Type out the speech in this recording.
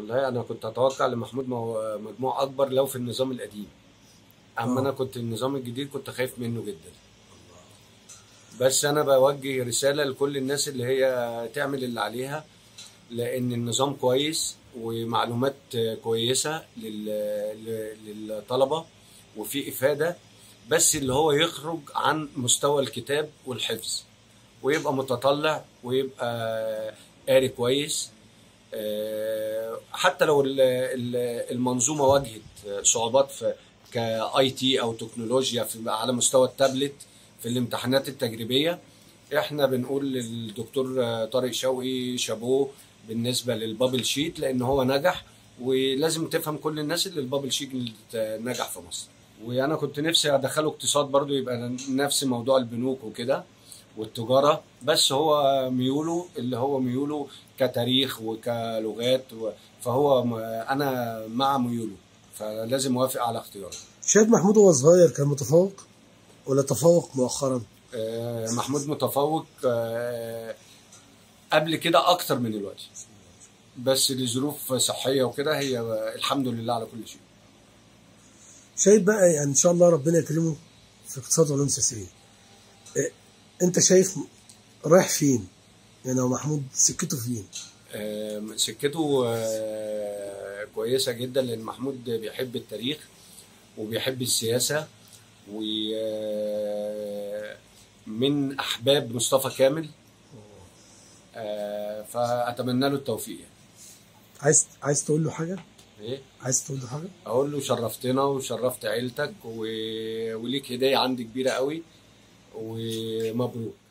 والله انا كنت اتوقع لمحمود مو- مجموع اكبر لو في النظام القديم اما آه. انا كنت النظام الجديد كنت خايف منه جدا بس انا بوجه رساله لكل الناس اللي هي تعمل اللي عليها لان النظام كويس ومعلومات كويسه لل- للطلبه وفي افاده بس اللي هو يخرج عن مستوى الكتاب والحفظ ويبقى متطلع ويبقى قاري كويس آه، حتى لو ال- ال- المنظومه واجهت صعوبات في كاي تي او تكنولوجيا في على مستوى التابلت في الامتحانات التجريبيه احنا بنقول للدكتور طارق شوقي شابوه بالنسبه للبابل شيت لان هو نجح ولازم تفهم كل الناس اللي البابل شيت نجح في مصر وانا كنت نفسي ادخله اقتصاد برضو يبقى نفس موضوع البنوك وكده والتجاره بس هو ميوله اللي هو ميوله كتاريخ وكلغات و- فهو م- انا مع ميوله فلازم اوافق على اختياره شايف محمود وهو صغير كان متفوق ولا تفوق مؤخرا آه، محمود متفوق آه، قبل كده اكتر من دلوقتي بس لظروف صحيه وكده هي الحمد لله على كل شيء شايف بقى يعني ان شاء الله ربنا يكرمه في اقتصاد وعلوم سياسيه إيه، انت شايف رايح فين يعني هو محمود سكته فين آم، سكته آه، كويسه جدا لان محمود بيحب التاريخ وبيحب السياسه ومن احباب مصطفى كامل آه، فاتمنى له التوفيق يعني. عايز عايز تقول له حاجه ايه عايز تقول له حاجه اقول له شرفتنا وشرفت عيلتك و... وليك هديه عندي كبيره قوي ومبروك